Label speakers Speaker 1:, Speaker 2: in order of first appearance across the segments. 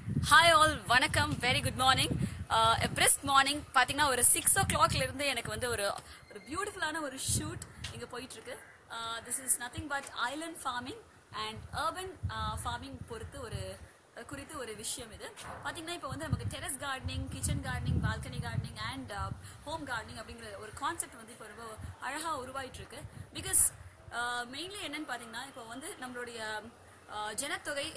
Speaker 1: Hi all வணக்கம் very good morning fresh morning பார்த்தீங்கன்னா ஒரு சிக்ஸ் ஓ கிளாக்ல இருந்து எனக்கு வந்து ஒரு ஒரு பியூட்டிஃபுல்லான ஒரு ஷூட் இங்கே போயிட்டு இருக்கு this is nothing but island farming and urban farming பொறுத்து ஒரு அஹ், குறித்து ஒரு விஷயம் இது பார்த்தீங்கன்னா இப்போ வந்து நமக்கு terrace gardening kitchen gardening balcony gardening and home gardening அப்படிங்கிற ஒரு கான்செப்ட் வந்து இப்போ ரொம்ப அழகாக உருவாயிட்டு இருக்கு பிகாஸ் மெயின்லி என்னன்னு பார்த்தீங்கன்னா இப்போ வந்து நம்மளுடைய அஹ், ஜனத்தொகை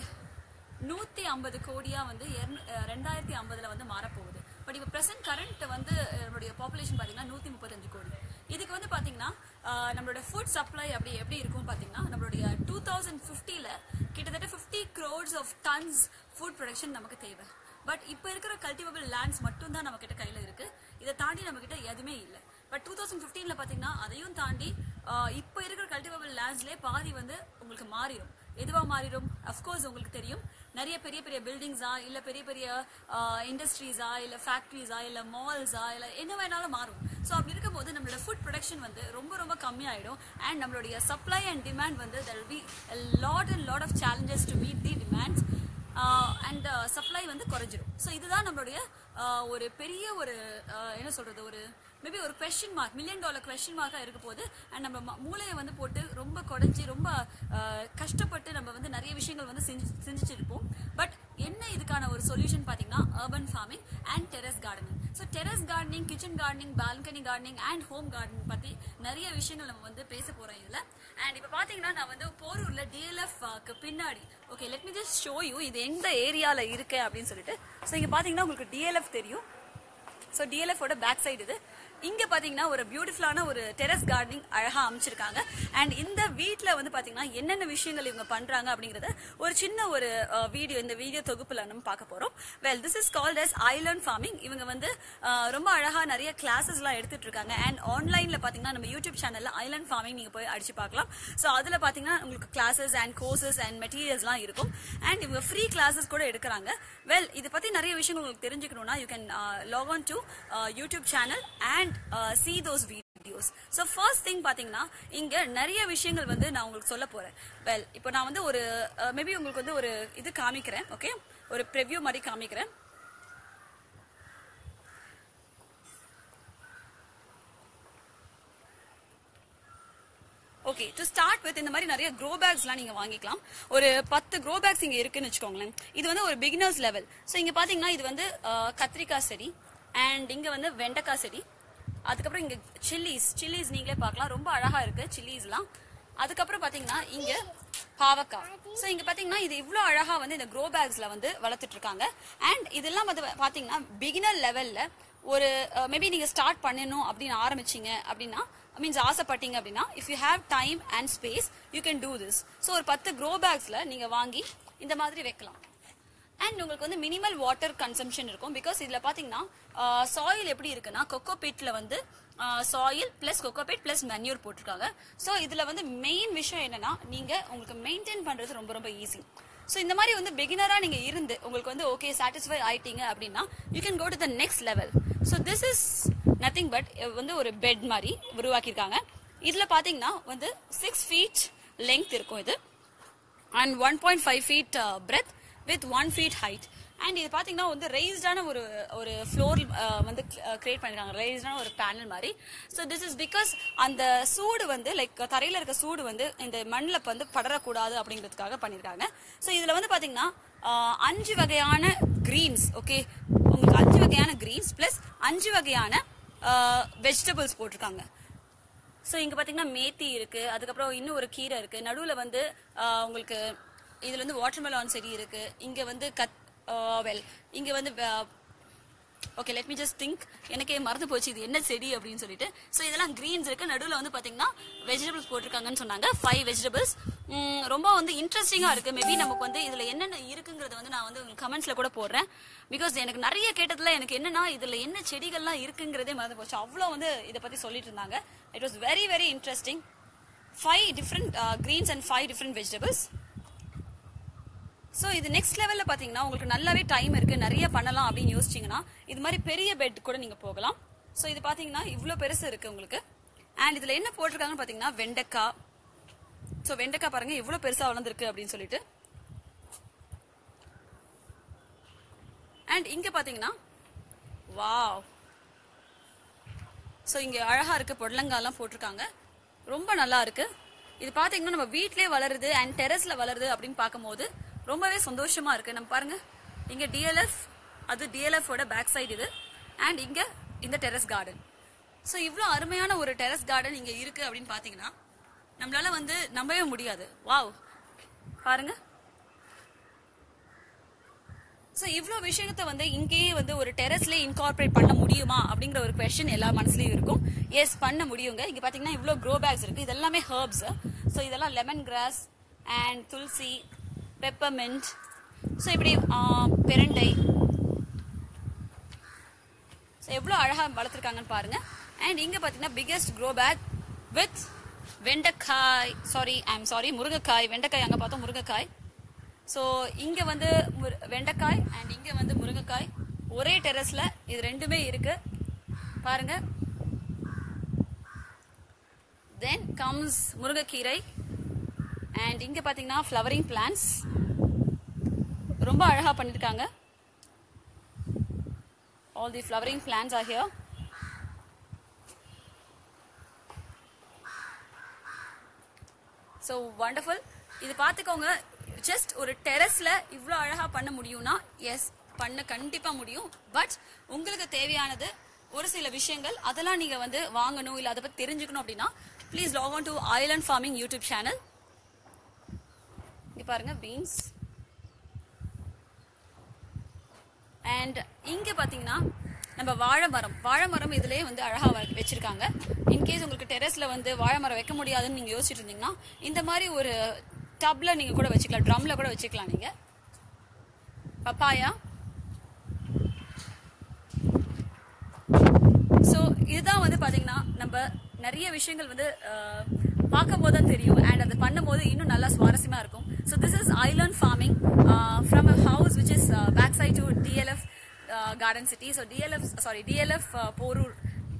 Speaker 1: நூத்தி ஐம்பது கோடியா வந்து இருநூ- அஹ் ரெண்டாயிரத்தி ஐம்பதுல வந்து மாறப்போகுது பட் இப்போ பிரசன்ட் கரண்ட் வந்து அஹ், நம்மளுடைய பாப்புலேஷன் பாத்தீங்கன்னா நூத்தி முப்பத்தஞ்சு கோடி இதுக்கு வந்து பாத்தீங்கன்னா அஹ், நம்மளோட ஃபுட் சப்ளை அப்படி எப்படி இருக்கும் பாத்தீங்கன்னா நம்மளுடைய டூ தௌசண்ட் ஃபிஃப்டில கிட்டத்தட்ட fifty crores of tons food production நமக்கு தேவை பட் இப்போ இருக்கிற கல்டிவபிள் லேண்ட்ஸ் மட்டும் தான் நம்ம கிட்ட கையில இருக்கு இதை தாண்டி நம்ம கிட்ட எதுவுமே இல்லை பட் டூ தௌசண்ட் ஃபிஃப்டீன்ல பாத்தீங்கன்னா அதையும் தாண்டி அஹ், இப்போ இருக்கிற கல்டிவபிள் லேண்ட்ஸ்லேயே பாதி வந்து உங்களுக்கு மாறிடும் எதுவா மாறிடும் அஃப்கோர்ஸ் உங்களுக்கு தெரியும் நிறைய பெரிய பெரிய பில்டிங்ஸா இல்ல பெரிய பெரிய இண்டஸ்ட்ரீஸா இல்ல ஃபேக்டரிஸா இல்ல மால்ஸா இல்ல என்ன வேணாலும் மாறும் ஸோ அப்படி இருக்கும்போது நம்மளோட ஃபுட் ப்ரொடக்ஷன் வந்து ரொம்ப ரொம்ப கம்மியாயிடும் அண்ட் நம்மளுடைய சப்ளை அண்ட் டிமாண்ட் வந்து there be lot and lot of challenges to meet the demands and supply வந்து குறைஞ்சிரும் ஸோ இதுதான் நம்மளுடைய ஆஹ், ஒரு பெரிய ஒரு ஆஹ், என்ன சொல்றது ஒரு மேபி ஒரு question mark million dollar question மார்க்காக இருக்க போது அண்ட் நம்ம ம- மூளையை வந்து போட்டு ரொம்ப குறைஞ்சி ரொம்ப ஆஹ், கஷ்டப்பட்டு நம்ம வந்து நிறைய விஷயங்கள் வந்து செஞ்சு செஞ்சுட்டு இருப்போம் பட் என்ன இதுக்கான ஒரு சொல்யூஷன் பார்த்தீங்கன்னா urban farming and terrace gardening so terrace gardening kitchen gardening balcony gardening and home gardening பற்றி நிறைய விஷயங்கள் நம்ம வந்து பேச போகிறோம் இதில் அண்ட் இப்போ பார்த்தீங்கன்னா நான் வந்து போரூர்ல டிஎல்எஃப் பின்னாடி okay let me just show you இது எந்த ஏரியால இருக்கு அப்படின்னு சொல்லிட்டு ஸோ இங்க பாத்தீங்கன்னா உங்களுக்கு டிஎல்எஃப் தெரியும் ஸோ டிஎல்எஃப் ஓட பேக் சைடு இது இங்க பாத்தீங்கன்னா ஒரு பியூட்டிஃபுல்லான ஒரு டெரஸ் கார்டனிங் அழகா அமைச்சிருக்காங்க அண்ட் இந்த வீட்ல வந்து பாத்தீங்கன்னா என்னென்ன விஷயங்கள் இவங்க பண்றாங்க அப்படிங்கறத ஒரு சின்ன ஒரு வீடியோ இந்த வீடியோ தொகுப்புல நம்ம பார்க்க போறோம் well this is called as island farming இவங்க வந்து அஹ், ரொம்ப அழகா நிறைய கிளாஸஸ் எல்லாம் எடுத்துட்டு இருக்காங்க அண்ட் ஆன்லைன்ல பாத்தீங்கன்னா நம்ம யூடியூப் சேனல்ல ஐலண்ட் ஃபார்மிங் நீங்க போய் அடிச்சு பார்க்கலாம் ஸோ அதுல பாத்தீங்கன்னா உங்களுக்கு கிளாஸஸ் அண்ட் கோர்சஸ் அண்ட் மெட்டீரியல்ஸ்லாம் இருக்கும் அண்ட் இவங்க ஃப்ரீ கிளாஸஸ் கூட எடுக்கிறாங்க வெல் இதை பத்தி நிறைய விஷயங்கள் உங்களுக்கு தெரிஞ்சுக்கணும்னா you can log on to YouTube channel and see those videos so first thing பாத்தீங்கன்னா இங்க நிறைய விஷயங்கள் வந்து நான் உங்களுக்கு சொல்ல போறேன் வெல் இப்போ நான் வந்து ஒரு மேபி உங்களுக்கு வந்து ஒரு இது காமிக்கிறேன் ஓகே ஒரு ப்ரிவ்யூ மாதிரி காமிக்கிறேன் ஓகே டு ஸ்டார்ட் வித் இந்த மாதிரி நிறைய க்ரோ பேக்ஸ்லாம் நீங்க வாங்கிக்கலாம் ஒரு பத்து க்ரோ பேக்ஸ் இங்க இருக்குன்னு வச்சுக்கோங்களேன் இது வந்து ஒரு பிகினர்ஸ் லெவல் ஸோ இங்க பாத்தீங்கன்னா இது வந்து அஹ், கத்திரிக்காய் செடி அண்ட் இங்க வந்து வெண்டைக்காய் செடி அதுக்கப்புறம் இங்க சில்லிஸ் சில்லிஸ் நீங்களே பார்க்கலாம் ரொம்ப அழகா இருக்கு சில்லிஸ்லாம் அதுக்கப்புறம் பாத்தீங்கன்னா இங்க பாவக்காய் ஸோ இங்க பாத்தீங்கன்னா இது இவ்ளோ அழகா வந்து இந்த க்ரோ பேக்ஸ்ல வந்து வளர்த்துட்டு இருக்காங்க அண்ட் இதெல்லாம் வந்து பாத்தீங்கன்னா பிகினர் லெவல்ல ஒரு மேபி நீங்க ஸ்டார்ட் பண்ணணும் அப்படின்னு ஆரம்பிச்சீங்க அப்படின்னா மீன்ஸ் ஆசைப்பட்டீங்க அப்படின்னா if you have time and space you can do this so ஒரு பத்து க்ரோ பேக்ஸ்ல நீங்க வாங்கி இந்த மாதிரி வைக்கலாம் அண்ட் உங்களுக்கு வந்து மினிமல் வாட்டர் கன்சம்ஷன் இருக்கும் பிகாஸ் இதுல பாத்தீங்கன்னா சாயில் எப்படி இருக்குன்னா கொக்கோ பீட்ல வந்து soil plus coco peat plus manure போட்டிருக்காங்க ஸோ இதுல வந்து மெயின் விஷயம் என்னன்னா நீங்க உங்களுக்கு மெயின்டைன் பண்றது ரொம்ப ரொம்ப ஈஸி ஸோ இந்த மாதிரி வந்து பிகினரா நீங்க இருந்து உங்களுக்கு வந்து ஓகே சாட்டிஸ்ஃபை ஆயிட்டீங்க அப்படின்னா you can go to the next level so this is nothing but வந்து ஒரு பெட் மாதிரி உருவாக்கியிருக்காங்க இதுல பாத்தீங்கன்னா வந்து சிக்ஸ் ஃபீட் லெங்த் இருக்கும் இது and one point five feet breadth with one feet height and இது பாத்தீங்கன்னா வந்து ரெய்ஸ்டான ஒரு ஒரு ஃப்ளோர் வந்து கிரியேட் பண்ணிருக்காங்க ரெய்ஸ்டான ஒரு பேனல் மாதிரி ஸோ திஸ் இஸ் பிகாஸ் அந்த சூடு வந்து லைக் தரையில இருக்க சூடு வந்து இந்த மண்ணில் வந்து படரக்கூடாது அப்படிங்கிறதுக்காக பண்ணிருக்காங்க ஸோ இதுல வந்து பாத்தீங்கன்னா அஹ், அஞ்சு வகையான கிரீன்ஸ் ஓகே உங்களுக்கு அஞ்சு வகையான கிரீன்ஸ் பிளஸ் அஞ்சு வகையான வெஜிடபிள்ஸ் போட்டிருக்காங்க ஸோ இங்க பாத்தீங்கன்னா மேத்தி இருக்கு அதுக்கப்புறம் இன்னும் ஒரு கீரை இருக்கு நடுவுல வந்து ஆஹ், உங்களுக்கு இதுல வந்து வாட்டர்மெலான் செடி இருக்கு இங்க வந்து கத் வெல் இங்க வந்து okay let me just think எனக்கே மறந்து போச்சு இது என்ன செடி அப்படின்னு சொல்லிட்டு ஸோ இதெல்லாம் கிரீன்ஸ் இருக்கு நடுவில் வந்து பாத்தீங்கன்னா வெஜிடபிள்ஸ் போட்டிருக்காங்கன்னு சொன்னாங்க ஃபைவ் வெஜிடபிள்ஸ் ரொம்ப வந்து இன்ட்ரெஸ்டிங்கா இருக்கு மேபி நமக்கு வந்து இதுல என்னென்ன இருக்குங்கிறத வந்து நான் வந்து உங்களுக்கு கமெண்ட்ஸ்ல கூட போடுறேன் பிகாஸ் எனக்கு நிறைய கேட்டதுல எனக்கு என்னன்னா இதுல என்ன செடிகள்லாம் இருக்குங்கிறதே மறந்து போச்சு அவ்வளோ வந்து இதை பத்தி சொல்லிட்டு இருந்தாங்க it was very very interesting five different greens and five different vegetables so இது நெக்ஸ்ட் லெவல்ல பாத்தீங்கன்னா உங்களுக்கு நல்லாவே டைம் இருக்கு நிறைய பண்ணலாம் அப்படின்னு யோசிச்சீங்கன்னா இது மாதிரி பெரிய பெட் கூட நீங்க போகலாம் ஸோ இது பாத்தீங்கன்னா இவ்வளோ பெருசு இருக்கு உங்களுக்கு அண்ட் இதுல என்ன போட்டிருக்காங்கன்னு பாத்தீங்கன்னா வெண்டைக்காய் ஸோ வெண்டைக்காய் பாருங்க எவ்வளவு பெருசா வளர்ந்துருக்கு அப்படின்னு சொல்லிட்டு அண்ட் இங்க பாத்தீங்கன்னா வாவ் ஸோ இங்க அழகா இருக்கு பொடலங்காலாம் போட்டிருக்காங்க ரொம்ப நல்லா இருக்கு இது பாத்தீங்கன்னா நம்ம வீட்லயே வளருது அண்ட் டெரஸ்ல வளருது அப்படின்னு பார்க்கும்போது ரொம்பவே சந்தோஷமா இருக்கு நம்ம பாருங்க இங்க டிஎல்எஃப் அது டிஎல்எஃப் ஓட பேக் சைடு இது அண்ட் இங்க இந்த டெரஸ் கார்டன் ஸோ இவ்வளோ அருமையான ஒரு டெரஸ் கார்டன் இங்க இருக்கு அப்படின்னு பாத்தீங்கன்னா நம்மளால வந்து நம்பவே முடியாது வாவ் பாருங்க ஸோ இவ்வளோ விஷயத்தை வந்து இங்கேயே வந்து ஒரு டெரஸ்ல இன்கார்பரேட் பண்ண முடியுமா அப்படிங்கிற ஒரு கொஸ்டின் எல்லா மனசுலயும் இருக்கும் எஸ் பண்ண முடியுங்க இங்க பாத்தீங்கன்னா இவ்வளோ க்ரோ பேக்ஸ் இருக்கு இது எல்லாமே ஹர்ப்ஸ் ஸோ இதெல்லாம் லெமன் கிராஸ் அண்ட் துளசி பெப்பர்மெண்ட் ஸோ இப்படி ஆ, பெரண்டை ஸோ எவ்வளோ அழகாக வளர்த்துருக்காங்கன்னு பாருங்க அண்ட் இங்கே பார்த்தீங்கன்னா பிக்கெஸ்ட் க்ரோ பேக் வித் வெண்டைக்காய் சாரி ஐ எம் சாரி முருங்கைக்காய் வெண்டைக்காய் அங்கே பார்த்தோம் முருங்கைக்காய் ஸோ இங்கே வந்து முரு- வெண்டைக்காய் அண்ட் இங்கே வந்து முருங்கைக்காய் ஒரே டெரஸில் இது ரெண்டுமே இருக்கு பாருங்க தென் கம்ஸ் முருங்கைக்கீரை அண்ட் இங்கே பார்த்தீங்கன்னா ஃப்ளவரிங் பிளான்ஸ் ரொம்ப அழகாக பண்ணியிருக்காங்க all the flowering plants are here so wonderful இது பார்த்துக்கோங்க ஜஸ்ட் ஒரு டெரஸ்ல இவ்வளோ அழகா பண்ண முடியும்னா எஸ் பண்ண கண்டிப்பா முடியும் பட் உங்களுக்கு தேவையானது ஒரு சில விஷயங்கள் அதெல்லாம் நீங்க வந்து வாங்கணும் இல்ல அதை பத்தி தெரிஞ்சுக்கணும் அப்படின்னா please log on to Island Farming YouTube channel இங்க பாருங்க பீன்ஸ் அண்ட் இங்க பாத்தீங்கன்னா நம்ம வாழை மரம் வாழை மரம் இதுலயே வந்து அழகா வ- வச்சிருக்காங்க இன்கேஸ் உங்களுக்கு டெரஸ்ல வந்து வாழை மரம் வைக்க முடியாதுன்னு நீங்க யோசிச்சுட்டு இருந்தீங்கன்னா இந்த மாதிரி ஒரு டப்ல நீங்க கூட வச்சுக்கலாம் ட்ரம்ல கூட வச்சுக்கலாம் நீங்க பப்பாயா ஸோ இதுதான் வந்து பாத்தீங்கன்னா நம்ம நிறைய விஷயங்கள் வந்து பார்க்கும் போது தான் தெரியும் அண்ட் அது பண்ணும்போது இன்னும் நல்லா சுவாரஸ்யமா இருக்கும் so this is Island Farming from a house which is back side to DLF Garden City so DLF sorry DLF Porur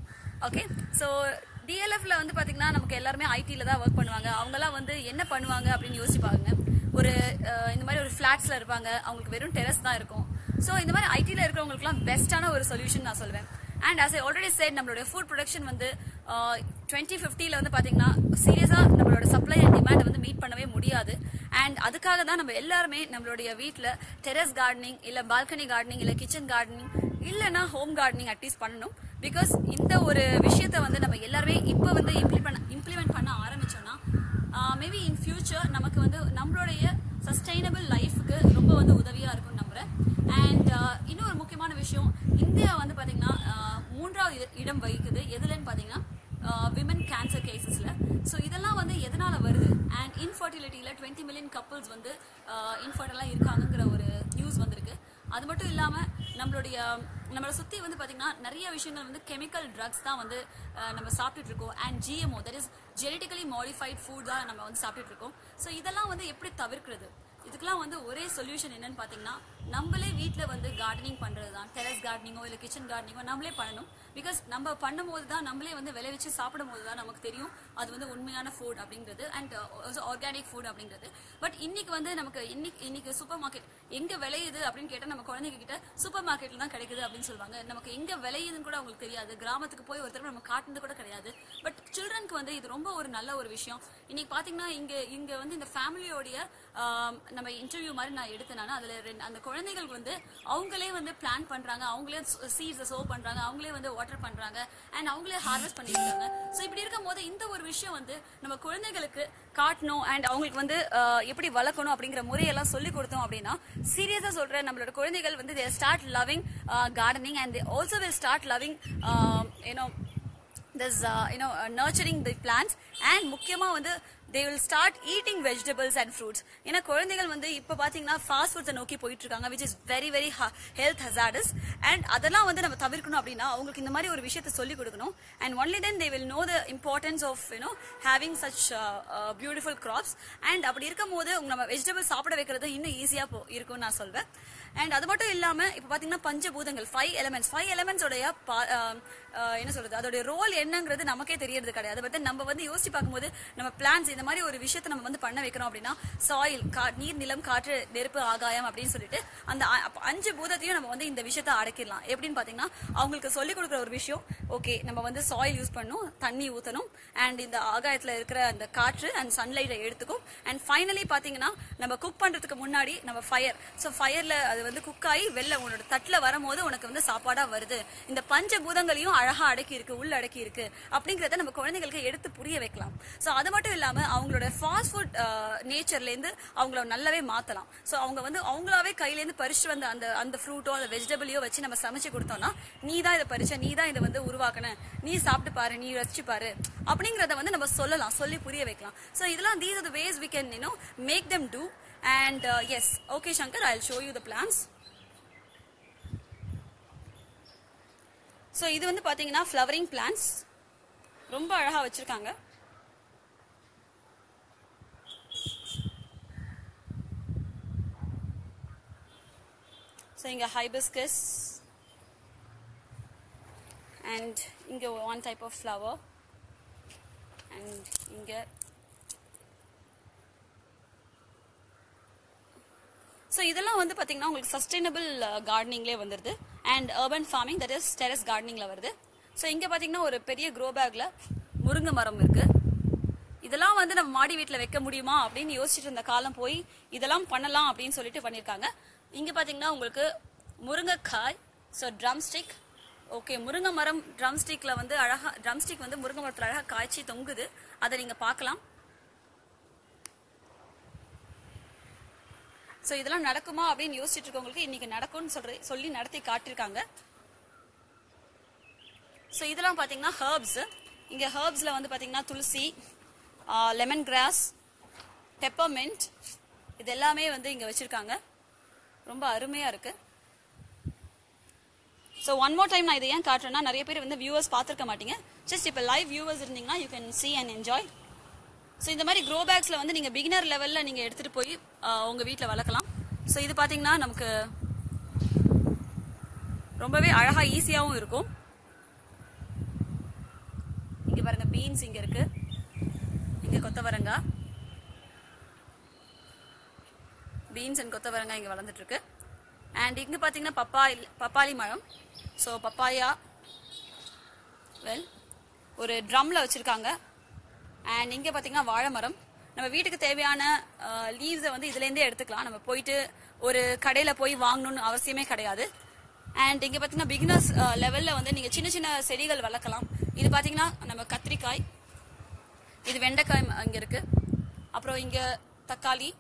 Speaker 1: okay so டிஎல்எஃப்ல வந்து பாத்தீங்கன்னா நமக்கு எல்லாருமே ஐடில தான் ஒர்க் பண்ணுவாங்க அவங்கெல்லாம் வந்து என்ன பண்ணுவாங்க அப்படின்னு யோசிப்பாங்க ஒரு அஹ், இந்த மாதிரி ஒரு ஃபிளாட்ஸ்ல இருப்பாங்க அவங்களுக்கு வெறும் டெரஸ் தான் இருக்கும் ஸோ இந்த மாதிரி ஐடில இருக்கிறவங்களுக்குலாம் பெஸ்ட்டான ஒரு சொல்யூஷன் நான் சொல்வேன் and as I already said நம்மளுடைய ஃபுட் ப்ரொடக்ஷன் வந்து டுவெண்ட்டி ஃபிஃப்டியில் வந்து பார்த்தீங்கன்னா சீரியஸாக நம்மளோட சப்ளை அண்ட் டிமாண்ட் வந்து மீட் பண்ணவே முடியாது அண்ட் அதுக்காக தான் நம்ம எல்லாருமே நம்மளுடைய வீட்டில் டெரஸ் கார்டனிங் இல்லை பால்கனி கார்டனிங் இல்லை கிச்சன் கார்டனிங் இல்லைன்னா ஹோம் கார்டனிங் அட்லீஸ்ட் பண்ணணும் பிகாஸ் இந்த ஒரு விஷயத்தை வந்து நம்ம எல்லாருமே இப்போ வந்து இம்ப்ளிமெண்ட் இம்ப்ளிமெண்ட் பண்ண ஆரம்பிச்சோம்னா மேபி இன் ஃபியூச்சர் நமக்கு வந்து நம்மளுடைய சஸ்டைனபிள் லைஃப்க்கு ரொம்ப வந்து உதவியாக இருக்கும்னு நம்புறேன் அண்ட் இன்னொரு முக்கியமான விஷயம் இந்தியா வந்து பார்த்தீங்கன்னா ஆஹ், மூன்றாவது இட- இடம் வகிக்குது எதுலன்னு பார்த்தீங்கன்னா விமன் கேன்சர் கேசஸ்ல ஸோ இதெல்லாம் வந்து எதனால வருது அண்ட் இன்ஃபர்டிலிட்டியில் டுவெண்ட்டி மில்லியன் கப்புள்ஸ் வந்து இன்ஃபர்டலாக இருக்காங்கங்கிற ஒரு நியூஸ் வந்திருக்கு அது மட்டும் இல்லாமல் நம்மளுடைய நம்மளை சுற்றி வந்து பார்த்தீங்கன்னா நிறைய விஷயங்கள் வந்து கெமிக்கல் ட்ரக்ஸ் தான் வந்து அஹ், நம்ம சாப்பிட்டுட்டு இருக்கோம் and GMO that is genetically modified food தான் நம்ம வந்து சாப்பிட்டுட்டு இருக்கோம் ஸோ இதெல்லாம் வந்து எப்படி தவிர்க்கிறது இதுக்கெல்லாம் வந்து ஒரே சொல்யூஷன் என்னன்னு பார்த்தீங்கன்னா நம்மளே வீட்டில் வந்து கார்டனிங் பண்ணுறது தான் டெரஸ் கார்டனிங்கோ இல்லை கிச்சன் கார்டனிங்கோ நம்மளே பண்ணணும் பிகாஸ் நம்ம பண்ணும்போது தான் நம்மளே வந்து விளைவிச்சு சாப்பிடும் போது தான் நமக்கு தெரியும் அது வந்து உண்மையான ஃபுட் அப்படிங்கிறது அண்ட் ஆர்கானிக் ஃபுட் அப்படிங்கிறது பட் இன்னைக்கு வந்து நமக்கு இன்னைக்கு இன்னைக்கு சூப்பர் மார்க்கெட் எங்க விளையுது அப்படின்னு கேட்டால் நம்ம குழந்தைங்க கிட்ட சூப்பர் மார்க்கெட்ல தான் கிடைக்குது அப்படின்னு சொல்லுவாங்க நமக்கு எங்க விளையுதுன்னு கூட அவங்களுக்கு தெரியாது கிராமத்துக்கு போய் ஒருத்தர் நம்ம காட்டுனது கூட கிடையாது பட் சில்ட்ரனுக்கு வந்து இது ரொம்ப ஒரு நல்ல ஒரு விஷயம் இன்னைக்கு பாத்தீங்கன்னா இங்க இங்க வந்து இந்த ஃபேமிலியோடைய நம்ம இன்டர்வியூ மாதிரி நான் எடுத்தேன் நான் அதுல ரெண்டு அந்த குழந்தைகள் வந்து அவங்களே வந்து பிளான் பண்றாங்க அவங்களே சீட்ஸை சோ பண்றாங்க அவங்களே வந்து வாட்டர் பண்றாங்க அண்ட் அவங்களே ஹார்வெஸ்ட் பண்ணிருக்காங்க ஸோ இப்படி இருக்கும் போது இந்த ஒரு விஷயம் வந்து நம்ம குழந்தைகளுக்கு காட்டணும் அண்ட் அவங்களுக்கு வந்து ஆஹ், எப்படி வளர்க்கணும் அப்படிங்கிற முறையெல்லாம் சொல்லி கொடுத்தோம் அப்படின்னா சீரியஸா சொல்றேன் நம்மளோட குழந்தைகள் வந்து they start loving gardening and they also will start loving you know this uh, you know uh, nurturing the plants and முக்கியமா வந்து they will start eating vegetables and fruits ஏன்னா குழந்தைகள் வந்து இப்ப பாத்தீங்கன்னா ஃபாஸ்ட் ஃபுட்ஸை நோக்கி போயிட்டு இருக்காங்க which is very very health hazardous and அதெல்லாம் வந்து நம்ம தவிர்க்கணும் அப்படின்னா அவங்களுக்கு இந்த மாதிரி ஒரு விஷயத்தை சொல்லி கொடுக்கணும் and only then they will know the importance of you know having such uh, uh, beautiful crops and அப்படி இருக்கும் போது உங்க நம்ம வெஜிடபிள் சாப்பிட வைக்கிறது இன்னும் ஈஸியா இருக்கும்னு நான் சொல்வேன் அண்ட் அது மட்டும் இல்லாம இப்ப பாத்தீங்கன்னா பஞ்சபூதங்கள் ஃபைவ் எலமெண்ட்ஸ் ஃபைவ் எலமெண்ட்ஸோடைய என்ன சொல்றது அதோட ரோல் என்னங்கிறது நமக்கே தெரியறது கிடையாது பட் நம்ம வந்து யோசிச்சு பார்க்கும்போது நம்ம பிளான்ஸ் இந்த மாதிரி ஒரு விஷயத்தை நம்ம வந்து பண்ண வைக்கிறோம் அப்படின்னா சாயில் நீர் நிலம் காற்று நெருப்பு ஆகாயம் அப்படின்னு சொல்லிட்டு அந்த அ- அப்ப அஞ்சு பூதத்தையும் நம்ம வந்து இந்த விஷயத்தை அடக்கிடலாம் எப்படின்னு பாத்தீங்கன்னா அவங்களுக்கு சொல்லிக் கொடுக்குற ஒரு விஷயம் ஓகே நம்ம வந்து சாயில் யூஸ் பண்ணணும் தண்ணி ஊத்தணும் அண்ட் இந்த ஆகாயத்துல இருக்கிற அந்த காற்று அண்ட் சன்லைட்டை எடுத்துக்கும் அண்ட் ஃபைனலி பாத்தீங்கன்னா நம்ம குக் பண்றதுக்கு முன்னாடி நம்ம ஃபயர் ஸோ ஃபயர்ல அது வந்து குக் ஆகி வெளில உன்னோட தட்டுல வரும்போது உனக்கு வந்து சாப்பாடா வருது இந்த பஞ்ச பூதங்களையும் அழகா அடக்கி இருக்கு உள்ள அடக்கி இருக்கு அப்படிங்கறத நம்ம குழந்தைங்களுக்கு எடுத்து புரிய வைக்கலாம் ஸோ அது மட்டும் இல்லாம அவங்களோட ஃபாஸ்ட் ஃபுட் நேச்சர்ல இருந்து அவங்கள நல்லாவே மாத்தலாம் ஸோ அவங்க வந்து அவங்களாவே கையில இருந்து பறிச்சு வந்த அந்த அந்த ஃப்ரூட்டோ அந்த வெஜிடபிளையோ வச்சு நம்ம சமைச்சு கொடுத்தோம்னா நீ தான் இதை பறிச்ச நீ தான் இதை வந்து உருவாக்குன நீ சாப்பிட்டு பாரு நீ ரசிச்சு பாரு அப்படிங்கறத வந்து நம்ம சொல்லலாம் சொல்லி புரிய வைக்கலாம் ஸோ இதெல்லாம் these are the ways we can you know make them do and yes okay Shankar I show you the plants so இது வந்து பாத்தீங்கன்னா ஃப்ளவரிங் பிளான்ஸ் ரொம்ப அழகா வச்சிருக்காங்க ஸோ இங்க ஹைபிஸ்கஸ் அண்ட் இங்க one type of flower and இங்க ஸோ இதெல்லாம் வந்து பார்த்தீங்கன்னா உங்களுக்கு சஸ்டைனபிள் கார்டனிங்லேயே வந்துருது and urban farming that is terrace கார்டனிங்கில் வருது ஸோ இங்கே பார்த்தீங்கன்னா ஒரு பெரிய க்ரோ பேக்கில் முருங்கை மரம் இருக்கு இதெல்லாம் வந்து நம்ம மாடி வீட்டில் வைக்க முடியுமா அப்படின்னு யோசிச்சுட்டு இருந்த காலம் போய் இதெல்லாம் பண்ணலாம் அப்படின்னு சொல்லிட்டு பண்ணியிருக்காங்க இங்கே பார்த்தீங்கன்னா உங்களுக்கு முருங்கைக்காய் ஸோ ட்ரம் ஸ்டிக் ஓகே முருங்கை மரம் ட்ரம் ஸ்டிக்ல வந்து அழகா ட்ரம் ஸ்டிக் வந்து முருங்கை மரத்தில் அழகா காய்ச்சி தொங்குது அதை நீங்கள் பார்க்கலாம் ஸோ இதெல்லாம் நடக்குமா அப்படின்னு யோசிச்சுட்டு இருக்கவங்களுக்கு இன்னைக்கு நடக்கும்னு சொல்ற சொல்லி நடத்தி காட்டியிருக்காங்க ஸோ இதெல்லாம் பார்த்தீங்கன்னா ஹர்ப்ஸ் இங்கே ஹர்ப்ஸில் வந்து பார்த்தீங்கன்னா துளசி லெமன் கிராஸ் பெப்பர்மெண்ட் இது எல்லாமே வந்து இங்கே வச்சுருக்காங்க ரொம்ப அருமையாக இருக்கு ஸோ ஒன் மோர் டைம் நான் இதை ஏன் காட்டுறேன்னா நிறைய பேர் வந்து வியூவர்ஸ் பார்த்துருக்க மாட்டீங்க ஜஸ்ட் இப்போ லைவ் வியூவர்ஸ் இருந்தீங்கன்னா you can see and enjoy so இந்த மாதிரி க்ரோ பேக்ஸில் வந்து நீங்கள் பிகினர் லெவலில் நீங்கள் எடுத்துகிட்டு போய் உங்கள் வீட்டில் வளர்க்கலாம் ஸோ இது பார்த்தீங்கன்னா நமக்கு ரொம்பவே அழகாக ஈஸியாகவும் இருக்கும் இங்கே பாருங்க பீன்ஸ் இங்கே இருக்கு இங்கே கொத்தவரங்காய் பீன்ஸ் அண்ட் கொத்தவரங்காய் இங்கே வளர்ந்துட்டு இருக்கு அண்ட் இங்கே பார்த்தீங்கன்னா பப்பாளி பப்பாளி மரம் ஸோ பப்பாயா வெல் ஒரு ட்ரம்ல வச்சிருக்காங்க அண்ட் இங்கே பார்த்தீங்கன்னா வாழை மரம் நம்ம வீட்டுக்கு தேவையான லீவ்ஸை வந்து இதுலேருந்தே எடுத்துக்கலாம் நம்ம போயிட்டு ஒரு கடையில் போய் வாங்கணும்னு அவசியமே கிடையாது அண்ட் இங்கே பார்த்தீங்கன்னா பிகினர்ஸ் லெவலில் வந்து நீங்கள் சின்ன சின்ன செடிகள் வளர்க்கலாம் இது பார்த்தீங்கன்னா நம்ம கத்திரிக்காய் இது வெண்டைக்காய் இங்கே இருக்கு அப்புறம் இங்கே தக்காளி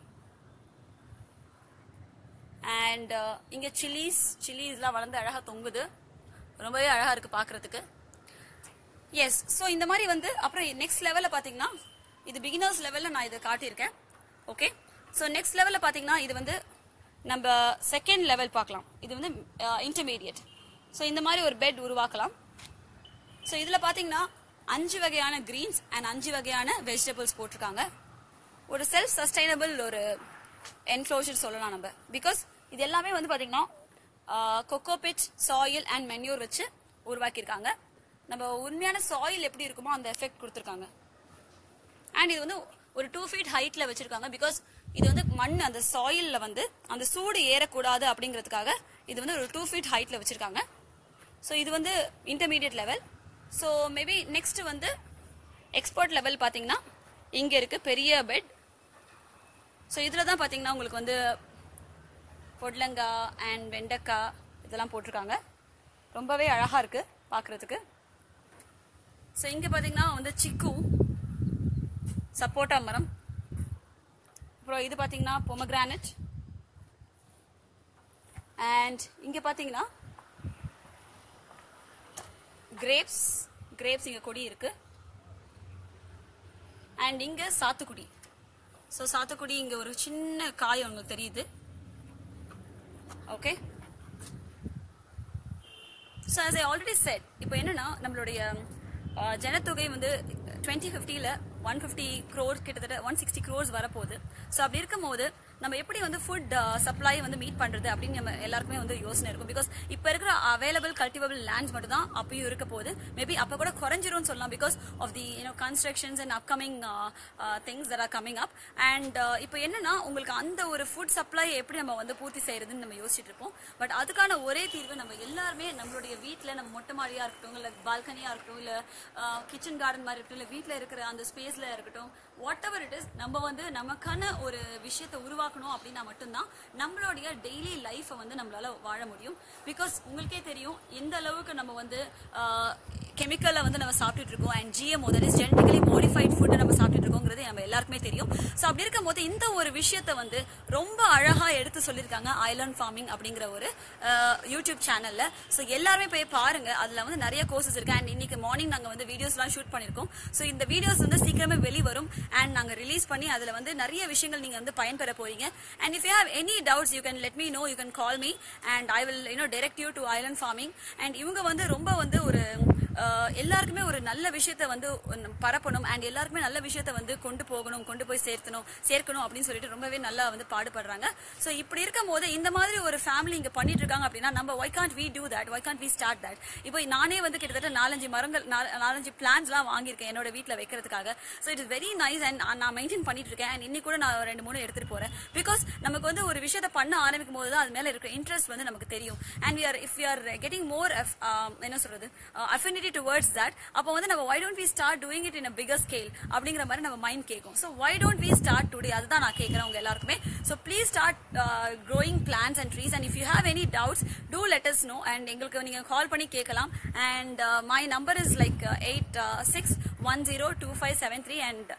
Speaker 1: அண்ட் இங்கே சில்லிஸ் சில்லிஸ்லாம் வளர்ந்து அழகாக தொங்குது ரொம்பவே அழகாக இருக்குது பார்க்குறதுக்கு எஸ் ஸோ இந்த மாதிரி வந்து அப்புறம் நெக்ஸ்ட் லெவலில் பார்த்தீங்கன்னா இது பிகினர்ஸ் லெவலில் நான் இதை காட்டியிருக்கேன் ஓகே ஸோ நெக்ஸ்ட் லெவலில் பார்த்தீங்கன்னா இது வந்து நம்ம செகண்ட் லெவல் பார்க்கலாம் இது வந்து இன்டர்மீடியட் ஸோ இந்த மாதிரி ஒரு பெட் உருவாக்கலாம் ஸோ இதில் பார்த்தீங்கன்னா அஞ்சு வகையான கிரீன்ஸ் அண்ட் அஞ்சு வகையான வெஜிடபிள்ஸ் போட்டிருக்காங்க ஒரு செல்ஃப் சஸ்டைனபிள் ஒரு என்க்ளோஷர் சொல்லலாம் நம்ம பிகாஸ் இது எல்லாமே வந்து பார்த்தீங்கன்னா கொக்கோபிட் சாயில் அண்ட் மென்யூர் வச்சு உருவாக்கியிருக்காங்க நம்ம உண்மையான சாயில் எப்படி இருக்குமோ அந்த எஃபெக்ட் கொடுத்துருக்காங்க அண்ட் இது வந்து ஒரு டூ ஃபீட் ஹைட்ல வச்சிருக்காங்க பிகாஸ் இது வந்து மண் அந்த சாயில்ல வந்து அந்த சூடு ஏறக்கூடாது அப்படிங்கிறதுக்காக இது வந்து ஒரு டூ ஃபீட் ஹைட்ல வச்சிருக்காங்க ஸோ இது வந்து intermediate level so maybe next வந்து எக்ஸ்பர்ட் லெவல் பார்த்தீங்கன்னா இங்கே இருக்கு பெரிய பெட் ஸோ இதில் தான் பார்த்தீங்கன்னா உங்களுக்கு வந்து பொடலங்காய் அண்ட் வெண்டைக்காய் இதெல்லாம் போட்டிருக்காங்க ரொம்பவே அழகாக இருக்கு பார்க்குறதுக்கு ஸோ இங்கே பார்த்தீங்கன்னா வந்து சிக்கு சப்போட்டா மரம் அப்புறம் இது பார்த்தீங்கன்னா பொமக்ரானட் அண்ட் இங்கே பார்த்தீங்கன்னா கிரேப்ஸ் கிரேப்ஸ் இங்கே கொடி இருக்கு அண்ட் இங்கே சாத்துக்குடி ஸோ சாத்துக்குடி இங்கே ஒரு சின்ன காய் உங்களுக்கு தெரியுது okay so as I already said இப்போ என்னன்னா நம்மளுடைய அஹ், ஜனத்தொகை வந்து டுவெண்ட்டி ஃபிஃப்டியில் ஒன் ஃபிஃப்டி க்ரோர் கிட்டத்தட்ட ஒன் சிக்ஸ்டி க்ரோர்ஸ் வரப்போகுது ஸோ அப்படி இருக்கும்போது நம்ம எப்படி வந்து ஃபுட் சப்ளை வந்து மீட் பண்றது அப்படின்னு நம்ம எல்லாருக்குமே வந்து யோசனை இருக்கும் பிகாஸ் இப்ப இருக்கிற அவைலபிள் கல்டிவபிள் லேண்ட்ஸ் மட்டும் தான் அப்பயும் இருக்க போகுது மேபி அப்ப கூட குறைஞ்சிரும்னு சொல்லலாம் because of the you know constructions and upcoming things that are coming up and இப்போ என்னன்னா உங்களுக்கு அந்த ஒரு ஃபுட் சப்ளை எப்படி நம்ம வந்து பூர்த்தி செய்யறதுன்னு நம்ம யோசிச்சுட்டு இருப்போம் பட் அதுக்கான ஒரே தீர்வு நம்ம எல்லாருமே நம்மளுடைய வீட்டில் நம்ம மொட்டை மாடியா இருக்கட்டும் இல்லை பால்கனியா இருக்கட்டும் இல்லை கிச்சன் கார்டன் மாதிரி இருக்கட்டும் இல்லை வீட்டில் இருக்கிற அந்த ஸ்பேஸ்ல இருக்கட்டும் வாட் எவர் இட் இஸ் நம்ம வந்து நமக்கான ஒரு விஷயத்தை உருவாக்கணும் அப்படின்னா மட்டும்தான் நம்மளுடைய டெய்லி லைஃப்பை வந்து நம்மளால வாழ முடியும் பிகாஸ் உங்களுக்கே தெரியும் எந்த அளவுக்கு நம்ம வந்து கெமிக்கலை வந்து நம்ம சாப்பிட்டுட்டு இருக்கோம் and GMO that is genetically modified ஃபுட்டை நம்ம சாப்பிட்டுட்டு இருக்கோங்கிறது நம்ம எல்லாருக்குமே தெரியும் ஸோ அப்படி இருக்கும்போது இந்த ஒரு விஷயத்தை வந்து ரொம்ப அழகா எடுத்து சொல்லியிருக்காங்க ஐலாண்ட் ஃபார்மிங் அப்படிங்கிற ஒரு யூடியூப் சேனல்ல ஸோ எல்லாருமே போய் பாருங்க அதுல வந்து நிறைய கோர்சஸ் இருக்கு அண்ட் இன்னைக்கு மார்னிங் நாங்க வந்து வீடியோஸ்லாம் ஷூட் பண்ணிருக்கோம் ஸோ இந்த வீடியோஸ் வந்து சீக்கிரமே வெளிவரும் அண்ட் நாங்க ரிலீஸ் பண்ணி அதுல வந்து நிறைய விஷயங்கள் நீங்க வந்து பயன்பெற போறீங்க and if you have any doubts you can let me know you can call me and I will you know direct you to Island Farming and இவங்க வந்து ரொம்ப வந்து ஒரு அஹ், எல்லாருக்குமே ஒரு நல்ல விஷயத்த வந்து ஒன்னு பரப்பணும் அண்ட் எல்லாருக்குமே நல்ல விஷயத்த வந்து கொண்டு போகணும் கொண்டு போய் சேர்த்தணும் சேர்க்கணும் அப்படின்னு சொல்லிட்டு ரொம்பவே நல்லா வந்து பாடுபடுறாங்க ஸோ இப்படி இருக்கும் போது இந்த மாதிரி ஒரு ஃபேமிலி இங்க பண்ணிட்டு இருக்காங்க அப்படின்னா நம்ம why can't we do that why can't we start that இப்போ நானே வந்து கிட்டத்தட்ட நாலஞ்சு மரங்கள் நால- நாலஞ்சு பிளான்ஸ்லாம் வாங்கியிருக்கேன் என்னோட வீட்டில் வைக்கிறதுக்காக so it is very nice and நான் மெயின்டைன் பண்ணிட்டு இருக்கேன் அண்ட் இன்னைக்கு கூட நான் ரெண்டு மூணு எடுத்துட்டு போறேன் பிகாஸ் நமக்கு வந்து ஒரு விஷயத்த பண்ண ஆரம்பிக்கும் போது தான் அது மேல இருக்கிற இன்ட்ரெஸ்ட் வந்து நமக்கு தெரியும் and we are if we are getting more of, um, என்ன சொல்றது affinity towards that அப்போ வந்து நம்ம why don't we start doing it in a bigger scale அப்படிங்கிற மாதிரி நம்ம மைண்ட் கேட்கும் so why don't we start today அதுதான் நான் கேட்குறேன் உங்க எல்லாருக்குமே so please start growing plants and trees and if you have any doubts do let us know and எங்களுக்கு நீங்க கால் பண்ணி கேட்கலாம் and uh, my number is like eight six one zero two five seven three and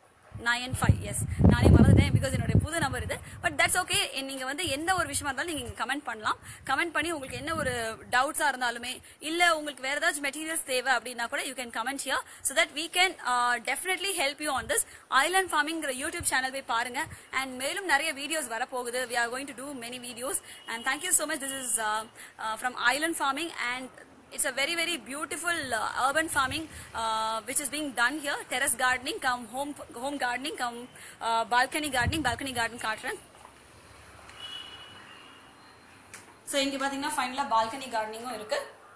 Speaker 1: nine five yes நானே மறந்துட்டேன் because என்னுடைய புது number இது but that's okay நீங்க வந்து எந்த ஒரு விஷயமா இருந்தாலும் நீங்க கமெண்ட் பண்ணலாம் கமெண்ட் பண்ணி உங்களுக்கு என்ன ஒரு டவுட்ஸா இருந்தாலுமே இல்ல உங்களுக்கு வேற ஏதாச்சும் மெட்டீரியல்ஸ் தேவை அப்படின்னா கூட you can comment here so that we can definitely help you on this Island ஃபார்மிங்கிற யூடியூப் சேனல் போய் பாருங்க அண்ட் மேலும் நிறைய வீடியோஸ் வரப்போகுது we are going to do many videos and thank you so much this is from Island Farming and it's a very very beautiful uh, urban farming uh, which is being done here terrace gardening come home home gardening come uh, balcony gardening balcony garden காட்டுறேன் so இங்க பாத்தீங்கன்னா ஃபைனலா balcony கார்டனிங்கும் இருக்கு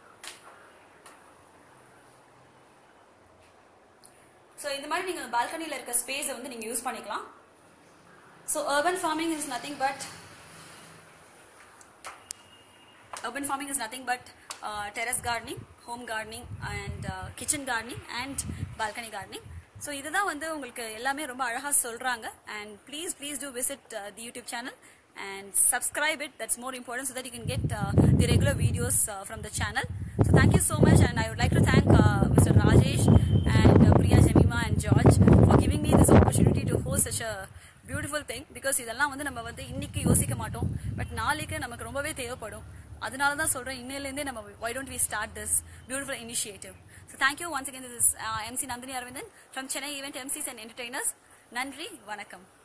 Speaker 1: so இந்த மாதிரி நீங்க பால்கனில இருக்க ஸ்பேஸை வந்து நீங்க யூஸ் பண்ணிக்கலாம் so urban farming is nothing but urban farming is nothing but uh, terrace gardening, home gardening and uh, kitchen gardening and balcony gardening. So இதுதான் வந்து உங்களுக்கு எல்லாமே ரொம்ப அழகா சொல்றாங்க and please please do visit the YouTube channel and subscribe it that's more important so that you can get uh, the regular videos uh, from the channel so thank you so much and i would like to thank uh, mr rajesh and uh, priya jamima and george for giving me this opportunity to host such a beautiful thing because இதெல்லாம் வந்து நம்ம வந்து இன்னைக்கு யோசிக்க மாட்டோம் but நாளைக்கு நமக்கு ரொம்பவே தேவைப்படும் அதனால தான் சொல்றேன் இன்னையிலேருந்தே நம்ம why don't we start this beautiful initiative so thank you once again this MC Nandini Aravindan from Chennai event MCs and entertainers நன்றி வணக்கம்